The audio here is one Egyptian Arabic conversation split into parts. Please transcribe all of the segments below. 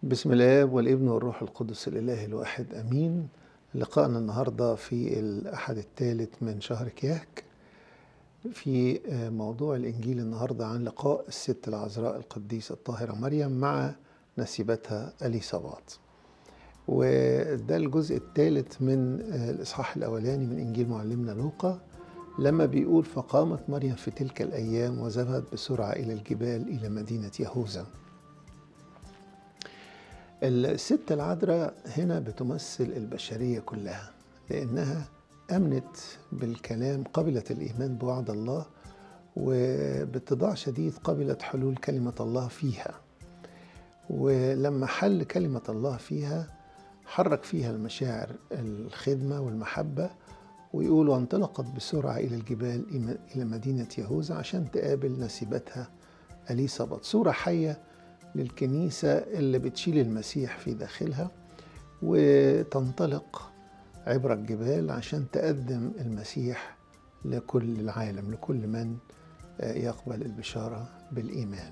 بسم الآب والابن والروح القدس الإله الواحد أمين لقاءنا النهاردة في الأحد الثالث من شهر كياك في موضوع الإنجيل النهاردة عن لقاء الست العذراء القديسة الطاهرة مريم مع نسيبتها أليصابات وده الجزء الثالث من الإصحاح الأولاني من إنجيل معلمنا لوقا لما بيقول فقامت مريم في تلك الأيام وذهبت بسرعة إلى الجبال إلى مدينة يهوذا الست العذراء هنا بتمثل البشرية كلها لأنها أمنت بالكلام قبلت الإيمان بوعد الله وباتضاع شديد قبلت حلول كلمة الله فيها ولما حل كلمة الله فيها حرك فيها المشاعر الخدمة والمحبة ويقول وانطلقت بسرعة إلى الجبال إلى مدينة يهوذا عشان تقابل نسيبتها أليصابت صورة حية للكنيسة اللي بتشيل المسيح في داخلها وتنطلق عبر الجبال عشان تقدم المسيح لكل العالم لكل من يقبل البشارة بالإيمان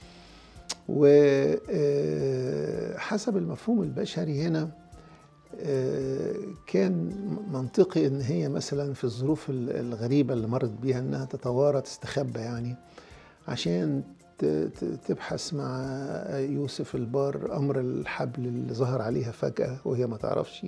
وحسب المفهوم البشري هنا كان منطقي ان هي مثلا في الظروف الغريبه اللي مرت بيها انها تتوارى تستخبى يعني عشان تبحث مع يوسف البار امر الحبل اللي ظهر عليها فجاه وهي ما تعرفش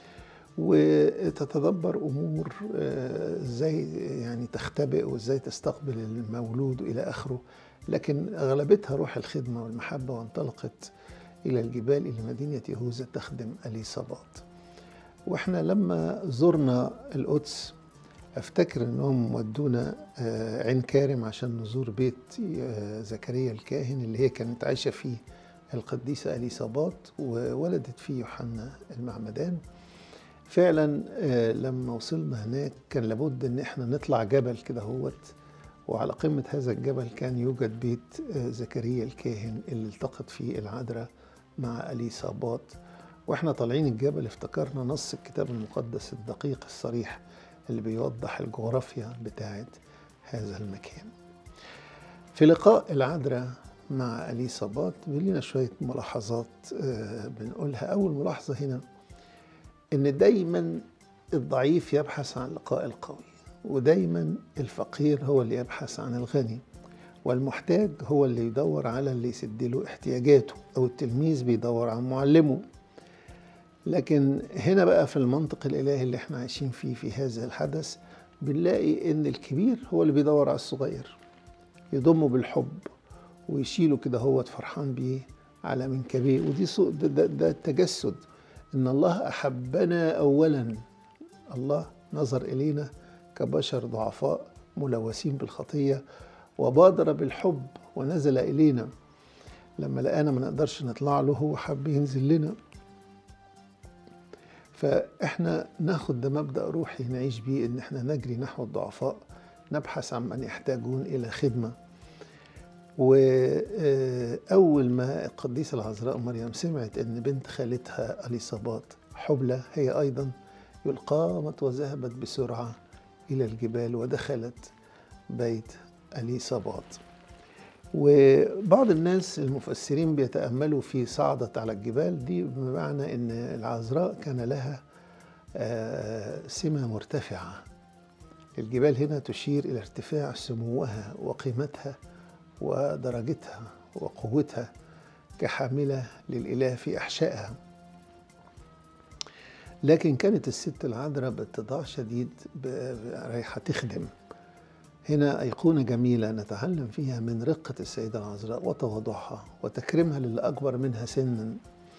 وتتدبر امور ازاي يعني تختبئ وازاي تستقبل المولود الى اخره لكن اغلبتها روح الخدمه والمحبه وانطلقت الى الجبال الى مدينه يهوذا تخدم اليصابات واحنا لما زرنا القدس افتكر انهم ودونا عين كارم عشان نزور بيت زكريا الكاهن اللي هي كانت عايشه فيه القديسه اليصابات وولدت فيه يوحنا المعمدان فعلا لما وصلنا هناك كان لابد ان احنا نطلع جبل كده هوت وعلى قمة هذا الجبل كان يوجد بيت زكريا الكاهن اللي التقت فيه العذراء مع اليصابات واحنا طالعين الجبل افتكرنا نص الكتاب المقدس الدقيق الصريح اللي بيوضح الجغرافيا بتاعت هذا المكان في لقاء العذراء مع اليصابات لنا شوية ملاحظات بنقولها أول ملاحظة هنا إن دايما الضعيف يبحث عن لقاء القوي ودايما الفقير هو اللي يبحث عن الغني والمحتاج هو اللي يدور على اللي يسد له احتياجاته أو التلميذ بيدور عن معلمه لكن هنا بقى في المنطق الإلهي اللي احنا عايشين فيه في هذا الحدث بنلاقي إن الكبير هو اللي بيدور على الصغير يضمه بالحب ويشيله كده هو فرحان بيه على منكبيه ودي ده, ده, ده التجسد إن الله أحبنا أولا الله نظر إلينا كبشر ضعفاء ملوثين بالخطية وبادر بالحب ونزل إلينا لما لقانا ما نقدرش نطلع له هو حب ينزل لنا فاحنا ناخد ده مبدا روحي نعيش بيه ان احنا نجري نحو الضعفاء نبحث عن من يحتاجون الى خدمه واول ما القديسه العذراء مريم سمعت ان بنت خالتها اليصابات حبلى هي ايضا قامت وذهبت بسرعه الى الجبال ودخلت بيت اليصابات وبعض الناس المفسرين بيتأملوا في صعدت على الجبال دي بمعنى أن العذراء كان لها سمة مرتفعة الجبال هنا تشير إلى ارتفاع سموها وقيمتها ودرجتها وقوتها كحاملة للإله في أحشائها لكن كانت الست العذراء باتضاع شديد رايحة تخدم هنا أيقونة جميلة نتعلم فيها من رقة السيدة العذراء وتواضعها وتكريمها للي أكبر منها سنا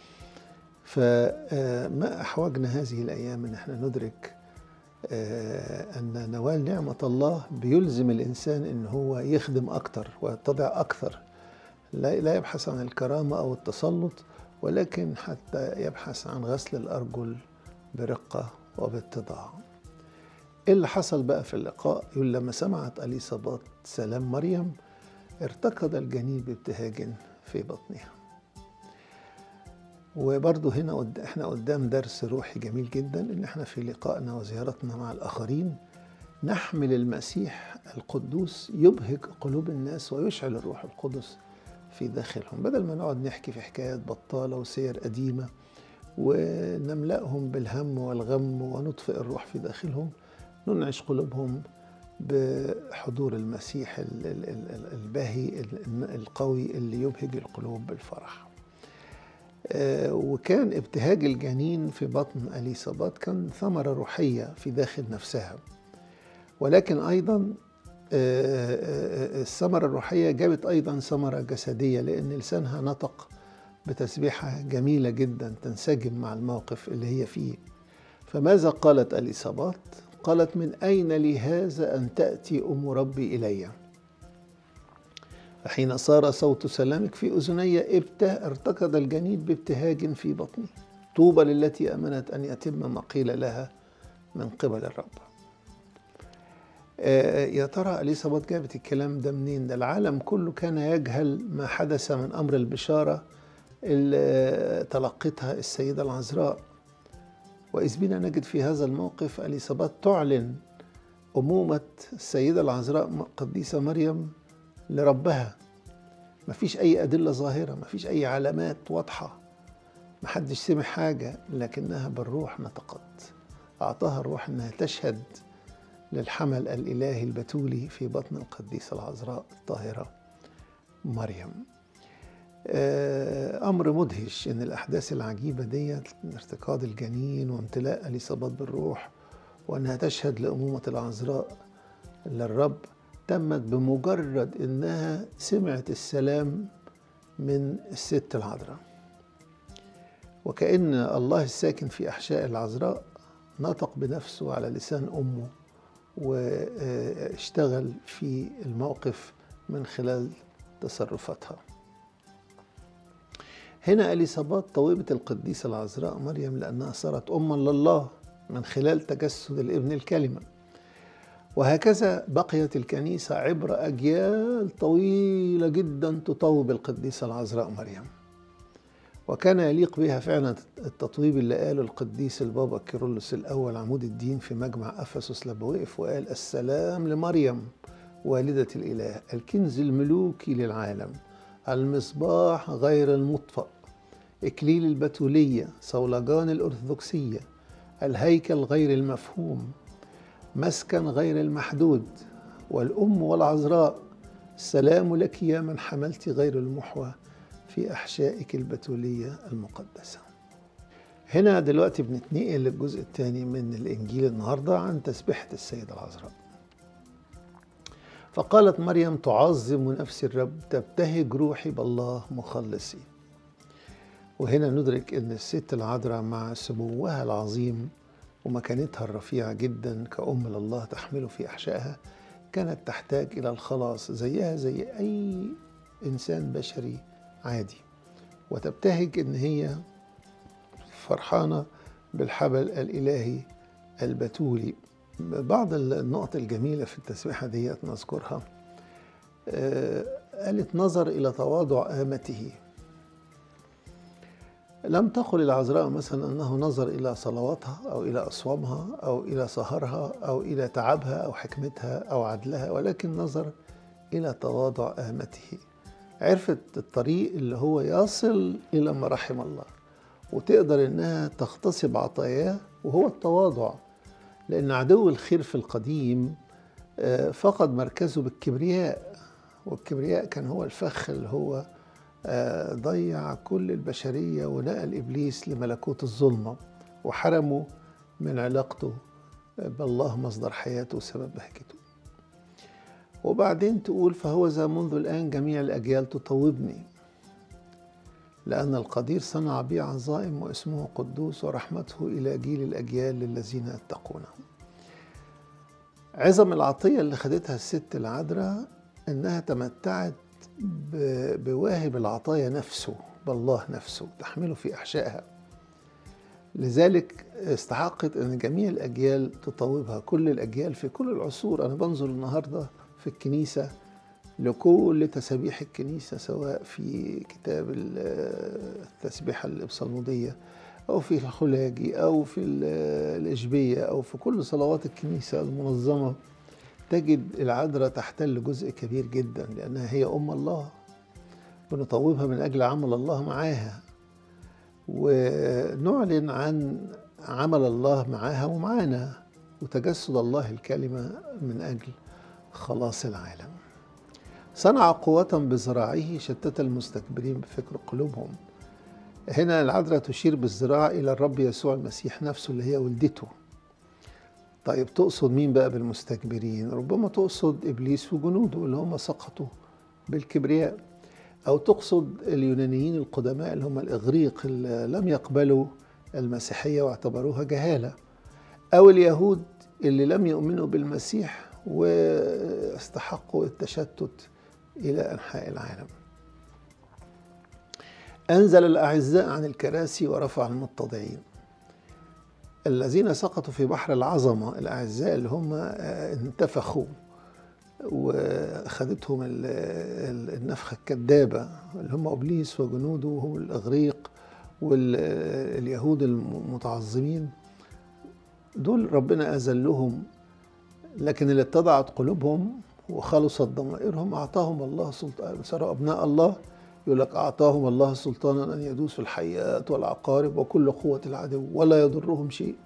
فما أحوجنا هذه الأيام أن احنا ندرك أن نوال نعمة الله بيلزم الإنسان أن هو يخدم أكثر ويتضع أكثر لا يبحث عن الكرامة أو التسلط ولكن حتى يبحث عن غسل الأرجل برقة وباتضاع ايه اللي حصل بقى في اللقاء يقول لما سمعت اليصابات سلام مريم ارتقد الجنين بابتهاج في بطنها وبرضه هنا قد احنا قدام درس روحي جميل جدا ان احنا في لقائنا وزيارتنا مع الاخرين نحمل المسيح القدوس يبهج قلوب الناس ويشعل الروح القدس في داخلهم بدل ما نقعد نحكي في حكايات بطالة وسير قديمة ونملأهم بالهم والغم ونطفئ الروح في داخلهم ننعش قلوبهم بحضور المسيح الباهي القوي اللي يبهج القلوب بالفرح آه، وكان ابتهاج الجنين في بطن أليصابات كان ثمرة روحية في داخل نفسها ولكن أيضا آه، آه، الثمرة الروحية جابت أيضا ثمرة جسدية لأن لسانها نطق بتسبيحة جميلة جدا تنسجم مع الموقف اللي هي فيه فماذا قالت أليصابات؟ قالت من أين لي هذا أن تأتي أم ربي إلي فحين صار صوت سلامك في أذني ابته ارتكض الجنين بابتهاج في بطني طوبى للتي أمنت أن يتم ما قيل لها من قبل الرب آه، يا ترى اليصابات جابت الكلام ده منين ده العالم كله كان يجهل ما حدث من امر البشاره اللي تلقتها السيده العذراء واذ بنا نجد في هذا الموقف اليصابات تعلن امومه السيده العذراء قديسه مريم لربها ما فيش اي ادله ظاهره ما فيش اي علامات واضحه ما حدش سمع حاجه لكنها بالروح نطقت اعطاها الروح انها تشهد للحمل الإلهي البتولي في بطن القديسة العذراء الطاهرة مريم آه، أمر مدهش إن الأحداث العجيبة دي ارتقاد الجنين وامتلاء اليصابات بالروح وأنها تشهد لأمومة العذراء للرب تمت بمجرد إنها سمعت السلام من الست العذراء وكأن الله الساكن في أحشاء العذراء نطق بنفسه على لسان أمه واشتغل في الموقف من خلال تصرفاتها هنا اليصابات طويبة القديسة العذراء مريم لأنها صارت أما لله من خلال تجسد الابن الكلمة وهكذا بقيت الكنيسة عبر أجيال طويلة جدا تطوب القديسة العذراء مريم وكان يليق بها فعلا التطويب اللي قاله القديس البابا كيرلس الأول عمود الدين في مجمع أفسس لما وقف وقال السلام لمريم والدة الإله الكنز الملوكي للعالم المصباح غير المطفأ إكليل البتولية صولجان الأرثوذكسية الهيكل غير المفهوم مسكن غير المحدود والأم والعذراء السلام لك يا من حملت غير المحوى في أحشائك البتولية المقدسة هنا دلوقتي بنتنقل للجزء الثاني من الإنجيل النهاردة عن تسبيحة السيدة العذراء فقالت مريم تعظم نفس الرب تبتهج روحي بالله مخلصي وهنا ندرك أن الست العذراء مع سموها العظيم ومكانتها الرفيعة جدا كأم لله تحمله في أحشائها كانت تحتاج إلى الخلاص زيها زي أي إنسان بشري عادي وتبتهج ان هي فرحانه بالحبل الالهي البتولي بعض النقط الجميله في التسبيحه ديت نذكرها آه، قالت نظر الى تواضع امته لم تقل العذراء مثلا انه نظر الى صلواتها او الى اصوامها او الى سهرها او الى تعبها او حكمتها او عدلها ولكن نظر الى تواضع امته عرفت الطريق اللي هو يصل إلى ما رحم الله وتقدر إنها تغتصب عطاياه وهو التواضع لأن عدو الخير في القديم آه، فقد مركزه بالكبرياء والكبرياء كان هو الفخ اللي هو آه، ضيع كل البشرية ونقل إبليس لملكوت الظلمة وحرمه من علاقته بالله مصدر حياته وسبب بهجته وبعدين تقول فهو ذا منذ الآن جميع الأجيال تطوبني لأن القدير صنع بي عظائم واسمه قدوس ورحمته إلى جيل الأجيال للذين يتقونه عظم العطية اللي خدتها الست العذراء إنها تمتعت بواهب العطايا نفسه بالله نفسه تحمله في أحشائها لذلك استحقت أن جميع الأجيال تطوبها كل الأجيال في كل العصور أنا بنظر النهارده في الكنيسة لكل تسابيح الكنيسة سواء في كتاب التسبيحة الإبصالمودية أو في الخلاجي أو في الإشبية أو في كل صلوات الكنيسة المنظمة تجد العذراء تحتل جزء كبير جدا لأنها هي أم الله بنطوبها من أجل عمل الله معاها ونعلن عن عمل الله معاها ومعانا وتجسد الله الكلمة من أجل خلاص العالم صنع قوة بذراعه شتت المستكبرين بفكر قلوبهم هنا العذراء تشير بالذراع إلى الرب يسوع المسيح نفسه اللي هي ولدته طيب تقصد مين بقى بالمستكبرين ربما تقصد إبليس وجنوده اللي هم سقطوا بالكبرياء أو تقصد اليونانيين القدماء اللي هم الإغريق اللي لم يقبلوا المسيحية واعتبروها جهالة أو اليهود اللي لم يؤمنوا بالمسيح واستحقوا التشتت إلى أنحاء العالم أنزل الأعزاء عن الكراسي ورفع المتضعين الذين سقطوا في بحر العظمة الأعزاء اللي هم انتفخوا وخدتهم النفخة الكذابة اللي هم إبليس وجنوده وهم الإغريق واليهود المتعظمين دول ربنا أذلهم لكن اللي اتضعت قلوبهم وخلصت ضمائرهم أعطاهم الله سلطان صاروا أبناء الله يقول لك أعطاهم الله سلطانا أن يدوسوا الحيات والعقارب وكل قوة العدو ولا يضرهم شيء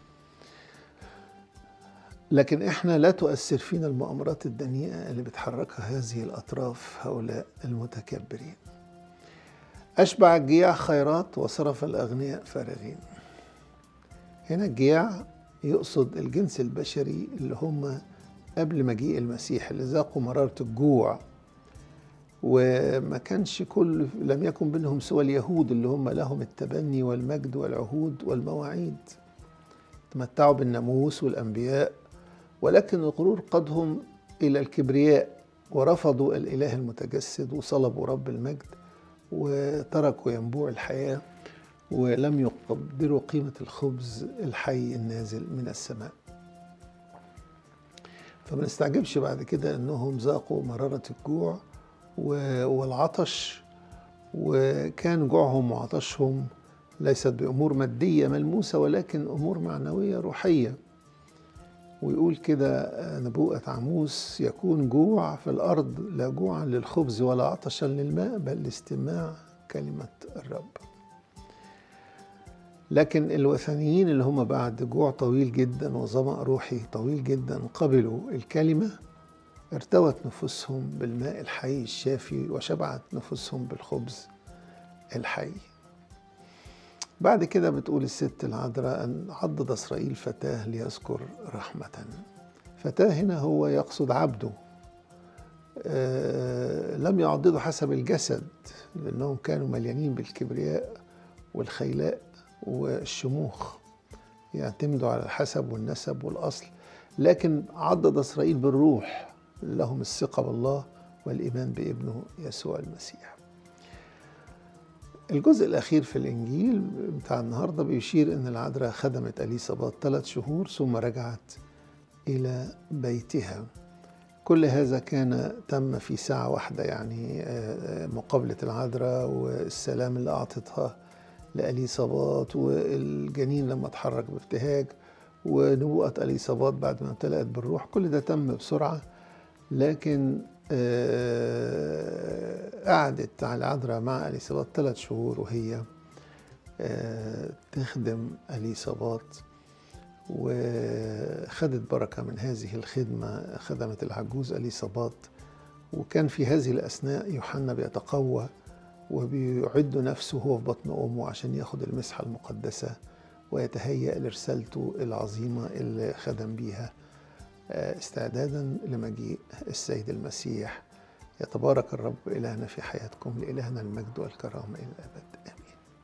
لكن احنا لا تؤثر فينا المؤامرات الدنيئة اللي بتحركها هذه الأطراف هؤلاء المتكبرين أشبع الجياع خيرات وصرف الأغنياء فارغين هنا الجياع يقصد الجنس البشري اللي هم قبل مجيء المسيح اللي ذاقوا مرارة الجوع وما كانش كل لم يكن بينهم سوى اليهود اللي هم لهم التبني والمجد والعهود والمواعيد تمتعوا بالناموس والأنبياء ولكن الغرور قادهم إلى الكبرياء ورفضوا الإله المتجسد وصلبوا رب المجد وتركوا ينبوع الحياة ولم يقدروا قيمة الخبز الحي النازل من السماء فما نستعجبش بعد كده انهم ذاقوا مرارة الجوع والعطش وكان جوعهم وعطشهم ليست بأمور مادية ملموسة ولكن أمور معنوية روحية ويقول كده نبوءة عموس يكون جوع في الأرض لا جوعا للخبز ولا عطشا للماء بل لاستماع كلمة الرب لكن الوثنيين اللي هم بعد جوع طويل جدا وظمأ روحي طويل جدا قبلوا الكلمة ارتوت نفوسهم بالماء الحي الشافي وشبعت نفوسهم بالخبز الحي بعد كده بتقول الست العذراء أن عضد إسرائيل فتاه ليذكر رحمة فتاه هنا هو يقصد عبده آه لم يعضده حسب الجسد لأنهم كانوا مليانين بالكبرياء والخيلاء والشموخ يعتمدوا على الحسب والنسب والأصل لكن عضد إسرائيل بالروح لهم الثقة بالله والإيمان بابنه يسوع المسيح الجزء الأخير في الإنجيل بتاع النهاردة بيشير إن العذراء خدمت أليصابات ثلاث شهور ثم رجعت إلى بيتها كل هذا كان تم في ساعة واحدة يعني مقابلة العذراء والسلام اللي أعطتها لأليصابات والجنين لما اتحرك بابتهاج ونبوءة أليصابات بعد ما امتلأت بالروح كل ده تم بسرعة لكن قعدت على العذراء مع أليصابات ثلاث شهور وهي تخدم أليصابات وخدت بركة من هذه الخدمة خدمت العجوز أليصابات وكان في هذه الأثناء يوحنا بيتقوى وبيعد نفسه هو في بطن أمه عشان ياخد المسحة المقدسة ويتهيأ لرسالته العظيمة اللي خدم بيها استعدادا لمجيء السيد المسيح يتبارك الرب إلهنا في حياتكم لإلهنا المجد والكرامة إلى الأبد